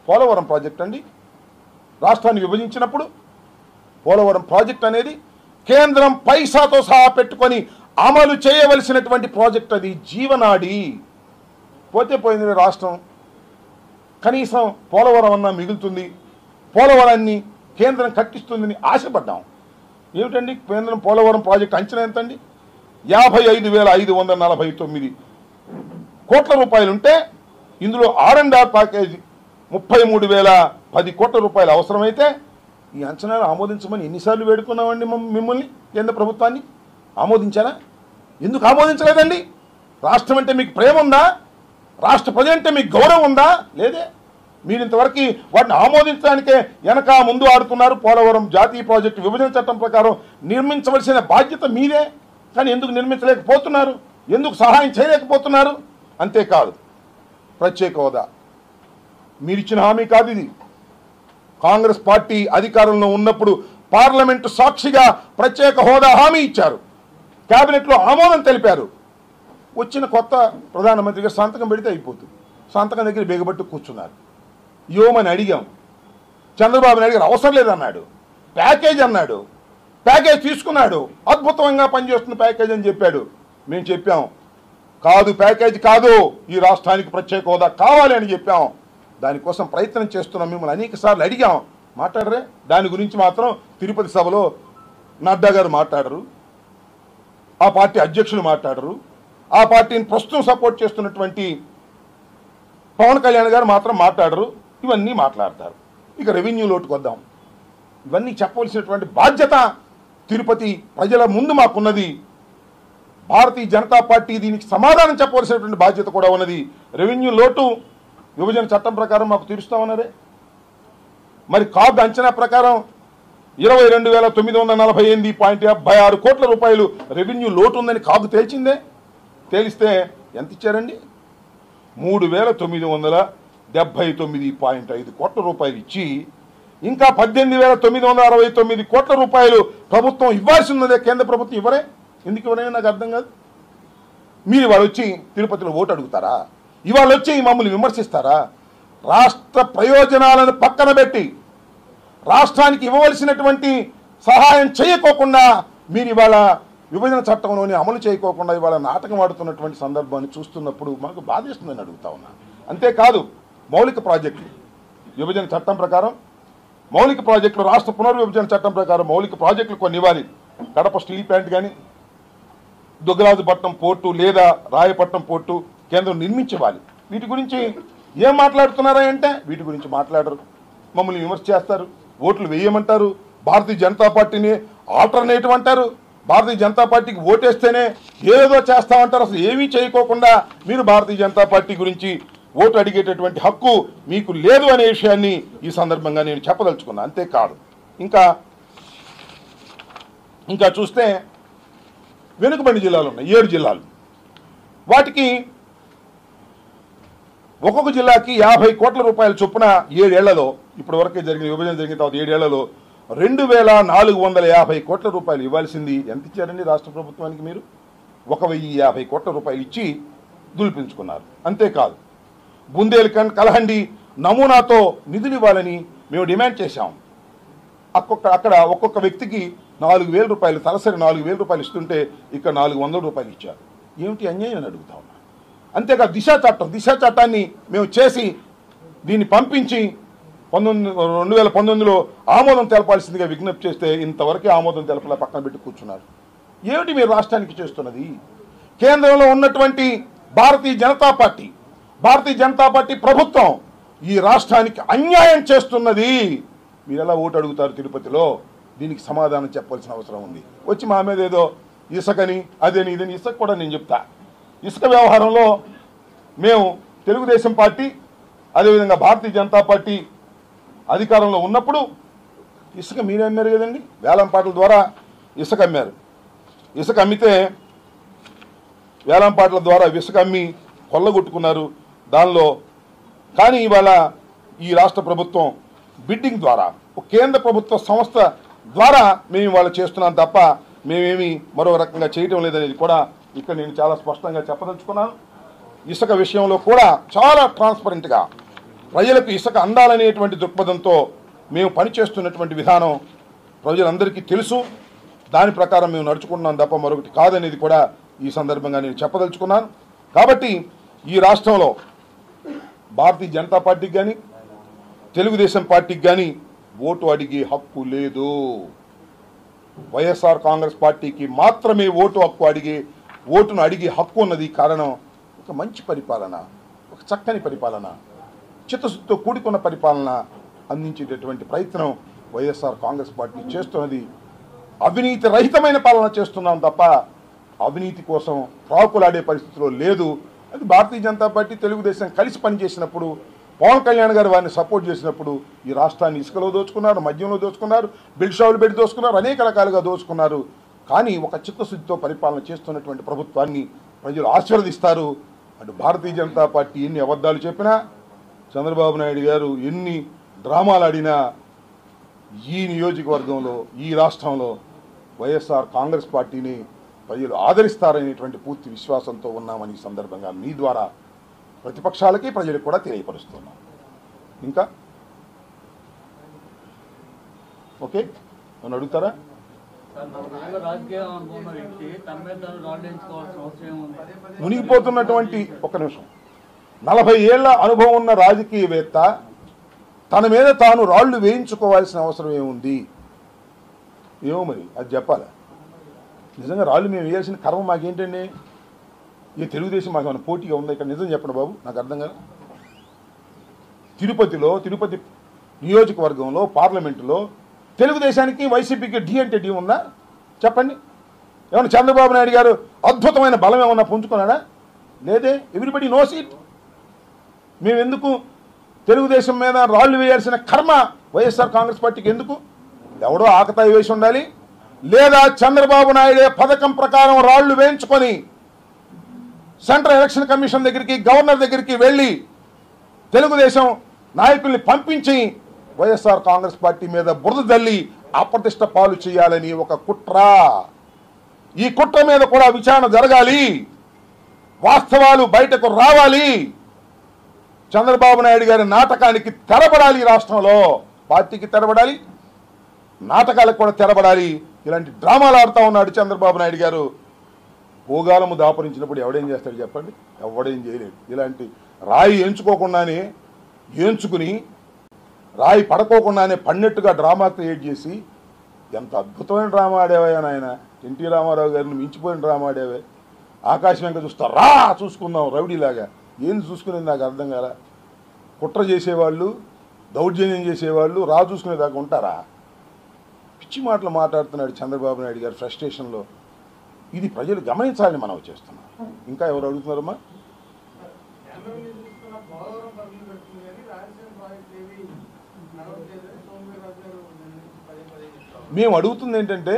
Polavaram project అండి రాష్ట్రాన్ని విభజించినప్పుడు Polavaram project అనేది కేంద్రం పైసాతో సహా పెట్టుకొని అమలు చేయవలసినటువంటి ప్రాజెక్ట్ అది జీవనాడి పోతే పోయింది రాష్ట్రం కనీసం పోలవరం అన్నా మిగులుతుంది పోలవరాన్ని కేంద్రం కట్టిస్తుందని ఆశపడ్డాం ఏమిటండి కేంద్రం పోలవరం ప్రాజెక్ట్ అంచనా ఎంతండి యాభై ఐదు వేల ఐదు వందల నలభై తొమ్మిది కోట్ల రూపాయలు ఉంటే ఇందులో ఆర్ అండ్ ఆర్ ప్యాకేజ్ ముప్పై మూడు వేల పది కోట్ల రూపాయలు అవసరమైతే ఈ అంచనాలు ఆమోదించమని ఎన్నిసార్లు వేడుకున్నామండి మమ్- మిమ్మల్ని కేంద్ర ప్రభుత్వాన్ని ఆమోదించారా ఎందుకు ఆమోదించలేదండి రాష్ట్రం అంటే మీకు ప్రేమ ఉందా రాష్ట్ర ప్రజలంటే మీకు గౌరవం ఉందా లేదే మీరు ఇంతవరకు వాటిని ఆమోదించడానికే వెనక ముందు ఆడుతున్నారు పోలవరం జాతీయ ప్రాజెక్టు విభజన చట్టం ప్రకారం నిర్మించవలసిన బాధ్యత మీదే కానీ ఎందుకు నిర్మించలేకపోతున్నారు ఎందుకు సహాయం చేయలేకపోతున్నారు అంతేకాదు ప్రత్యేక హోదా మీరిచ్చిన హామీ కాదు ఇది కాంగ్రెస్ పార్టీ అధికారంలో ఉన్నప్పుడు పార్లమెంటు సాక్షిగా ప్రత్యేక హోదా హామీ ఇచ్చారు కేబినెట్లో ఆమోదం తెలిపారు వచ్చిన కొత్త ప్రధానమంత్రిగా సంతకం పెడితే అయిపోతుంది సంతకం దగ్గర బిగబట్టు కూర్చున్నారు యోమని అడిగాం చంద్రబాబుని అడిగారు అవసరం లేదన్నాడు ప్యాకేజ్ అన్నాడు ప్యాకేజ్ తీసుకున్నాడు అద్భుతంగా పనిచేస్తున్న ప్యాకేజ్ అని చెప్పాడు మేము చెప్పాం కాదు ప్యాకేజ్ కాదు ఈ రాష్ట్రానికి ప్రత్యేక హోదా కావాలి అని చెప్పాం దానికోసం ప్రయత్నం చేస్తున్నాం మిమ్మల్ని అనేక సార్లు అడిగాం మాట్లాడరే దాని గురించి మాత్రం తిరుపతి సభలో నడ్డా గారు మాట్లాడరు ఆ పార్టీ అధ్యక్షులు మాట్లాడరు ఆ పార్టీని ప్రస్తుతం సపోర్ట్ చేస్తున్నటువంటి పవన్ కళ్యాణ్ గారు మాత్రం మాట్లాడరు ఇవన్నీ మాట్లాడతారు ఇక రెవెన్యూ లోటుకు వద్దాం ఇవన్నీ చెప్పవలసినటువంటి బాధ్యత తిరుపతి ప్రజల ముందు మాకున్నది భారతీయ జనతా పార్టీ దీనికి సమాధానం చెప్పవలసినటువంటి బాధ్యత కూడా ఉన్నది రెవెన్యూ లోటు విభజన చట్టం ప్రకారం మాకు తీరుస్తామన్నారే మరి కాగ్ అంచనా ప్రకారం ఇరవై రెండు వేల తొమ్మిది వందల నలభై ఎనిమిది పాయింట్ డెబ్బై ఆరు కోట్ల రూపాయలు రెవెన్యూ లోటు ఉందని కాగు తేల్చిందే తేలిస్తే ఎంత ఇచ్చారండి మూడు వేల తొమ్మిది వందల డెబ్బై తొమ్మిది పాయింట్ ఐదు కోట్ల రూపాయలు ఇచ్చి ఇంకా పద్దెనిమిది వేల తొమ్మిది వందల అరవై తొమ్మిది కోట్ల రూపాయలు ప్రభుత్వం ఇవ్వాల్సి ఉన్నదే కేంద్ర ప్రభుత్వం ఇవ్వరే ఎందుకు ఇవ్వరే నాకు అర్థం కాదు మీరు ఇవాళ వచ్చి తిరుపతిలో ఓటు అడుగుతారా ఇవాళ వచ్చి మమ్మల్ని విమర్శిస్తారా రాష్ట్ర ప్రయోజనాలను పక్కన పెట్టి రాష్ట్రానికి ఇవ్వవలసినటువంటి సహాయం చేయకోకుండా మీరు ఇవాళ విభజన చట్టంలోని అమలు చేయకోకుండా ఇవాళ నాటకం ఆడుతున్నటువంటి సందర్భాన్ని చూస్తున్నప్పుడు మాకు బాధేస్తుందని అడుగుతా ఉన్నా అంతేకాదు మౌలిక ప్రాజెక్టులు విభజన చట్టం ప్రకారం మౌలిక ప్రాజెక్టులు రాష్ట్ర పునర్విభజన చట్టం ప్రకారం మౌలిక ప్రాజెక్టులు కొన్ని ఇవ్వాలి కడప స్టీల్ ప్లాంట్ కానీ దుగ్గరాజుపట్నం పోర్టు లేదా రాయపట్నం పోర్టు కేంద్రం నిర్మించేవాలి వీటి గురించి ఏం మాట్లాడుతున్నారా అంటే వీటి గురించి మాట్లాడరు మమ్మల్ని విమర్శ చేస్తారు ఓట్లు వేయమంటారు భారతీయ జనతా పార్టీని ఆల్టర్నేటివ్ అంటారు భారతీయ జనతా పార్టీకి ఓటేస్తేనే ఏదో చేస్తామంటారు అసలు ఏమీ చేయకోకుండా మీరు భారతీయ జనతా పార్టీ గురించి ఓటు అడిగేటటువంటి హక్కు మీకు లేదు అనే విషయాన్ని ఈ సందర్భంగా నేను చెప్పదలుచుకున్నా అంతేకాదు ఇంకా ఇంకా చూస్తే వెనుకబడి జిల్లాలు ఉన్నాయి ఏడు జిల్లాలు వాటికి ఒక్కొక్క జిల్లాకి యాభై కోట్ల రూపాయల చొప్పున ఏడేళ్లలో ఇప్పటి వరకే జరిగిన విభజన జరిగిన తర్వాత ఏడేళ్లలో రెండు వేల నాలుగు వందల యాభై కోట్ల రూపాయలు ఇవ్వాల్సింది ఎంత ఇచ్చారండి రాష్ట్ర ప్రభుత్వానికి మీరు ఒక వెయ్యి యాభై కోట్ల రూపాయలు ఇచ్చి దులిపించుకున్నారు అంతేకాదు బుందేల్ఖండ్ కలహండి నమూనాతో నిధులు ఇవ్వాలని మేము డిమాండ్ చేశాం ఒక్కొక్క అక్కడ ఒక్కొక్క వ్యక్తికి నాలుగు వేల రూపాయలు తలసరి నాలుగు వేల రూపాయలు ఇస్తుంటే ఇక్కడ నాలుగు వందల రూపాయలు ఇచ్చారు ఏమిటి అన్యాయం అని అడుగుతా ఉన్నా అంతేకాదు దిశ చట్టం దిశ చట్టాన్ని మేము చేసి దీన్ని పంపించి పంతొమ్మిది రెండు వేల పంతొమ్మిదిలో ఆమోదం తెలపాల్సిందిగా విజ్ఞప్తి చేస్తే ఇంతవరకే ఆమోదం తెలపలే పక్కన పెట్టి కూర్చున్నారు ఏమిటి మీరు రాష్ట్రానికి చేస్తున్నది కేంద్రంలో ఉన్నటువంటి భారతీయ జనతా పార్టీ భారతీయ జనతా పార్టీ ప్రభుత్వం ఈ రాష్ట్రానికి అన్యాయం చేస్తున్నది మీరు ఎలా ఓటు అడుగుతారు తిరుపతిలో దీనికి సమాధానం చెప్పాల్సిన అవసరం ఉంది వచ్చి మా మీద ఏదో ఇసుకని అదని ఇదని ఇసుక కూడా నేను చెప్తా ఇసుక వ్యవహారంలో మేము తెలుగుదేశం పార్టీ అదేవిధంగా భారతీయ జనతా పార్టీ అధికారంలో ఉన్నప్పుడు ఇసుక మీరే అమ్మారు కదండి వేలంపాటల ద్వారా ఇసుక అమ్మారు ఇసుక అమ్మితే వేలంపాటల ద్వారా ఇసుక అమ్మి కొల్లగొట్టుకున్నారు దానిలో కానీ ఇవాళ ఈ రాష్ట్ర ప్రభుత్వం బిడ్డింగ్ ద్వారా ఒక కేంద్ర ప్రభుత్వ సంస్థ ద్వారా మేము ఇవాళ చేస్తున్నాం తప్ప మేమేమి మరో రకంగా చేయటం లేదనేది కూడా ఇక్కడ నేను చాలా స్పష్టంగా చెప్పదలుచుకున్నాను ఇసుక విషయంలో కూడా చాలా ట్రాన్స్పరెంట్గా ప్రజలకు ఇసుక అందాలనేటువంటి దృక్పథంతో మేము పనిచేస్తున్నటువంటి విధానం ప్రజలందరికీ తెలుసు దాని ప్రకారం మేము నడుచుకుంటున్నాం తప్ప మరొకటి కాదనేది కూడా ఈ సందర్భంగా నేను చెప్పదలుచుకున్నాను కాబట్టి ఈ రాష్ట్రంలో భారతీయ జనతా పార్టీకి కానీ తెలుగుదేశం పార్టీకి కానీ ఓటు అడిగే హక్కు లేదు వైఎస్ఆర్ కాంగ్రెస్ పార్టీకి మాత్రమే ఓటు హక్కు అడిగే ఓటును అడిగే హక్కు ఉన్నది కారణం ఒక మంచి పరిపాలన ఒక చక్కని పరిపాలన చిత్తశుద్ధితో కూడుకున్న పరిపాలన అందించేటటువంటి ప్రయత్నం వైఎస్ఆర్ కాంగ్రెస్ పార్టీ చేస్తున్నది అవినీతి రహితమైన పాలన చేస్తున్నాం తప్ప అవినీతి కోసం ప్రాకులాడే పరిస్థితిలో లేదు అది భారతీయ జనతా పార్టీ తెలుగుదేశం కలిసి పనిచేసినప్పుడు పవన్ కళ్యాణ్ గారు వారిని సపోర్ట్ చేసినప్పుడు ఈ రాష్ట్రాన్ని ఇసుకలో దోచుకున్నారు మద్యంలో దోచుకున్నారు బిల్ షావులు పెట్టి దోచుకున్నారు అనేక రకాలుగా దోచుకున్నారు కానీ ఒక చిత్తశుద్ధితో పరిపాలన చేస్తున్నటువంటి ప్రభుత్వాన్ని ప్రజలు ఆశీర్వదిస్తారు అటు భారతీయ జనతా పార్టీ ఎన్ని అబద్ధాలు చెప్పినా చంద్రబాబు నాయుడు గారు ఎన్ని డ్రామాలు ఆడినా ఈ నియోజకవర్గంలో ఈ రాష్ట్రంలో వైఎస్ఆర్ కాంగ్రెస్ పార్టీని ప్రజలు ఆదరిస్తారనేటువంటి పూర్తి విశ్వాసంతో ఉన్నామని ఈ సందర్భంగా మీ ద్వారా ప్రతిపక్షాలకి ప్రజలకు కూడా తెలియపరుస్తున్నాం ఇంకా ఓకే నన్ను అడుగుతారా సార్ నాలుగేళ్ల రాజకీయం అనుకున్న వ్యక్తి తన మీద తను రాళ్ళేయించుకోవాల్సిన అవసరం ఏముంది మునిగిపోతున్నటువంటి ఒక నిమిషం నలభై ఏళ్ల అనుభవం ఉన్న రాజకీయవేత్త తన మీద తాను రాళ్లు వేయించుకోవాల్సిన అవసరం ఏముంది ఏమో మరి అది చెప్పాలి నిజంగా రాళ్ళు మేము వేయాల్సిన కర్మ మాకేంటండి ఈ తెలుగుదేశం మాకు ఏమైనా పోటీగా ఉందా ఇక్కడ నిజం చెప్పండి బాబు నాకు అర్థం కాదు తిరుపతిలో తిరుపతి నియోజకవర్గంలో పార్లమెంటులో తెలుగుదేశానికి వైసీపీకి డి అంటే డి ఉందా చెప్పండి ఏమన్నా చంద్రబాబు నాయుడు గారు అద్భుతమైన బలం ఏమన్నా పుంజుకున్నాడా లేదే ఎవ్రీబడి నోస్ ఇట్ మేము ఎందుకు తెలుగుదేశం మీద రాళ్లు వేయాల్సిన కర్మ వైఎస్ఆర్ కాంగ్రెస్ పార్టీకి ఎందుకు ఎవడో ఆకతాయి వేసి ఉండాలి లేదా చంద్రబాబు నాయుడే పథకం ప్రకారం రాళ్లు వేయించుకొని సెంట్రల్ ఎలక్షన్ కమిషన్ దగ్గరికి గవర్నర్ దగ్గరికి వెళ్ళి తెలుగుదేశం నాయకుల్ని పంపించి వైఎస్ఆర్ కాంగ్రెస్ పార్టీ మీద బురద తల్లి అప్రతిష్ట పాలు చేయాలని ఒక కుట్ర ఈ కుట్ర మీద కూడా విచారణ జరగాలి వాస్తవాలు బయటకు రావాలి చంద్రబాబు నాయుడు గారి నాటకానికి తెరబడాలి ఈ రాష్ట్రంలో పార్టీకి తెరబడాలి నాటకాలకు కూడా తెరబడాలి ఇలాంటి డ్రామాలు ఆడుతూ ఉన్నాడు చంద్రబాబు నాయుడు గారు భోగాలము దాపరించినప్పుడు ఎవడేం చేస్తాడు చెప్పండి ఎవడేం చేయలేడు ఇలాంటి రాయి ఎంచుకోకుండానే ఎంచుకుని రాయి పడకోకుండానే పన్నెట్టుగా డ్రామా క్రియేట్ చేసి ఎంత అద్భుతమైన డ్రామా ఆడేవయ్యా నాయన ఎన్టీ రామారావు గారిని మించిపోయిన డ్రామా ఆడేవే ఆకాశం వెంక చూస్తా రా చూసుకుందాం రౌడీలాగా ఏంది చూసుకునేది నాకు అర్థం కాల కుట్ర చేసేవాళ్ళు దౌర్జన్యం చేసేవాళ్ళు రా చూసుకునేదాకా ఉంటారా పిచ్చి మాటలు మాట్లాడుతున్నాడు చంద్రబాబు నాయుడు గారు ఫ్రస్ట్రేషన్లో ఇది ప్రజలు గమనించాలని మనం చేస్తున్నాం ఇంకా ఎవరు అడుగుతున్నారమ్మా కేంద్రం నుంచి తీసుకున్న పోలవరం పరుగులు పెడుతుంది కానీ రాజశేఖర ప్రాజెక్ట్ ఏవి నడవట్లేదని సోమవీర్రాజు గారు నిన్న నుంచి పదే పదే చెప్తారు మేము అడుగుతుంది ఏంటంటే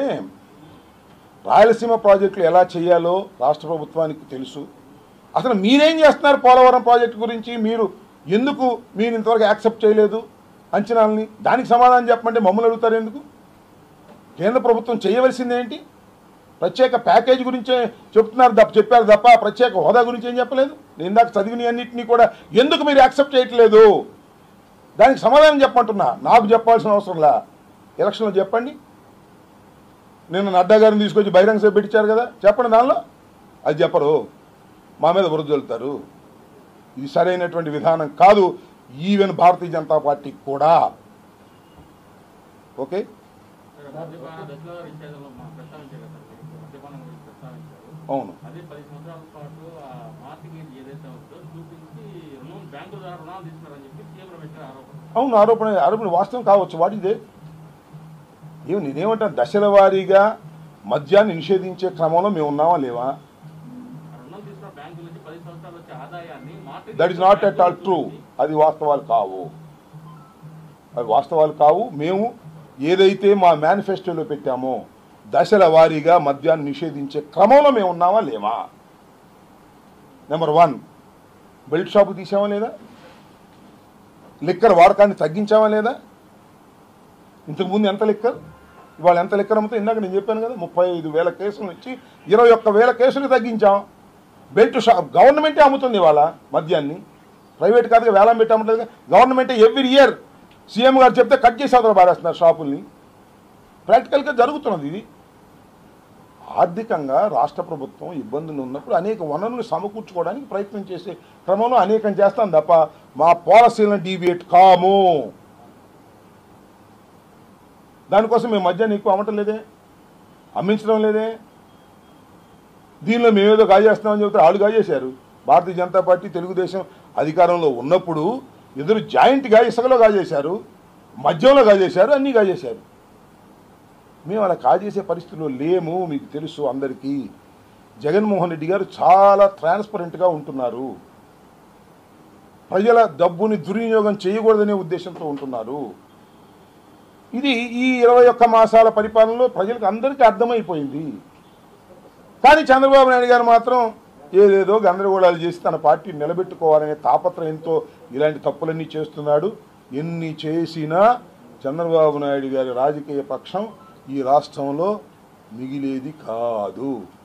రాయలసీమ ప్రాజెక్టులు ఎలా చేయాలో రాష్ట్ర ప్రభుత్వానికి తెలుసు అసలు మీరేం చేస్తున్నారు పోలవరం ప్రాజెక్టు గురించి మీరు ఎందుకు మీరు ఇంతవరకు యాక్సెప్ట్ చేయలేదు అంచనాలని దానికి సమాధానం చెప్పమంటే మమ్మల్ని అడుగుతారు ఎందుకు కేంద్ర ప్రభుత్వం చేయవలసింది ఏంటి ప్రత్యేక ప్యాకేజ్ గురించే చెప్తున్నారు తప్ప చెప్పారు తప్ప ప్రత్యేక హోదా గురించి ఏం చెప్పలేదు నేను ఇందాక చదివిన అన్నింటినీ కూడా ఎందుకు మీరు యాక్సెప్ట్ చేయట్లేదు దానికి సమాధానం చెప్పమంటున్నా నాకు చెప్పాల్సిన అవసరంలా ఎలక్షన్లో చెప్పండి నిన్న నడ్డా గారిని తీసుకొచ్చి బహిరంగ సభ పెట్టించారు కదా చెప్పండి దానిలో అది చెప్పరు మా మీద బురద జల్లుతారు ఇది సరైనటువంటి విధానం కాదు ఈవెన్ భారతీయ జనతా పార్టీ కూడా ఓకే మద్యపాన దశలో విషయాల్లో మా ప్రస్తావించారు కదా సార్ మద్యపానం గురించి ప్రస్తావించారు అవును అదే పది సంవత్సరాల పాటు ఆ మార్టిగేజ్ ఏదైతే ఉందో చూపించి రుణం బ్యాంకుల ద్వారా రుణాలు తీసుకున్నారని చెప్పి సీఎం రమేష్ గారు ఆరోపణ అవును ఆరోపణ ఆరోపణ వాస్తవం కావచ్చు వాట్ ఇదే ఏమి నేనేమంటాను దశల వారీగా మద్యాన్ని నిషేధించే క్రమంలో మేము ఉన్నామా లేవా ఆ రుణం తీసుకున్న బ్యాంకుల నుంచి పది సంవత్సరాలు వచ్చే ఆదాయాన్ని mortgage that is not at all true అది వాస్తవాలు కావు అవి వాస్తవాలు కావు మేము ఏదైతే మా మేనిఫెస్టోలో పెట్టామో దశల వారీగా మద్యాన్ని నిషేధించే క్రమంలో మేము ఉన్నామా లేవా నెంబర్ వన్ బెల్ట్ షాపు తీసామా లేదా లిక్కర్ వాడకాన్ని తగ్గించామా లేదా ఇంతకుముందు ఎంత లిక్కర్ ఇవాళ ఎంత లిక్కర్ అమ్ముతా ఇందాక నేను చెప్పాను కదా ముప్పై ఐదు వేల కేసుల నుంచి ఇరవై ఒక్క వేల కేసులు తగ్గించాం బెల్ట్ షాప్ గవర్నమెంటే అమ్ముతుంది ఇవాళ మద్యాన్ని ప్రైవేట్ కాదుగా వేలం పెట్టామంటే గవర్నమెంట్ ఎవ్రీ ఇయర్ సీఎం గారు చెప్తే కట్ చేసి అవతల పారేస్తున్నారు షాపుల్ని ప్రాక్టికల్గా జరుగుతున్నది ఇది ఆర్థికంగా రాష్ట్ర ప్రభుత్వం ఇబ్బందులు ఉన్నప్పుడు అనేక వనరులు సమకూర్చుకోవడానికి ప్రయత్నం చేసే క్రమంలో అనేకం చేస్తాం తప్ప మా పాలసీలను డీవియేట్ కాము దానికోసం మేము మద్యాన్ని ఎక్కువ అమ్మటం లేదే అమ్మించడం లేదే దీనిలో మేమేదో గాజేస్తున్నామని చెబితే వాళ్ళు గాజేశారు భారతీయ జనతా పార్టీ తెలుగుదేశం అధికారంలో ఉన్నప్పుడు ఎదురు జాయింట్గా ఇసుకలో గాజేశారు మద్యంలో గాజేశారు అన్నీ గాజేశారు మేము అలా కాజేసే పరిస్థితిలో లేము మీకు తెలుసు అందరికీ జగన్మోహన్ రెడ్డి గారు చాలా ట్రాన్స్పరెంట్గా ఉంటున్నారు ప్రజల డబ్బుని దుర్వినియోగం చేయకూడదనే ఉద్దేశంతో ఉంటున్నారు ఇది ఈ ఇరవై ఒక్క మాసాల పరిపాలనలో ప్రజలకు అందరికీ అర్థమైపోయింది కానీ చంద్రబాబు నాయుడు గారు మాత్రం ఏదేదో గందరగోళాలు చేసి తన పార్టీ నిలబెట్టుకోవాలనే తాపత్రయంతో ఇలాంటి తప్పులన్నీ చేస్తున్నాడు ఎన్ని చేసినా చంద్రబాబు నాయుడు గారి రాజకీయ పక్షం ఈ రాష్ట్రంలో మిగిలేది కాదు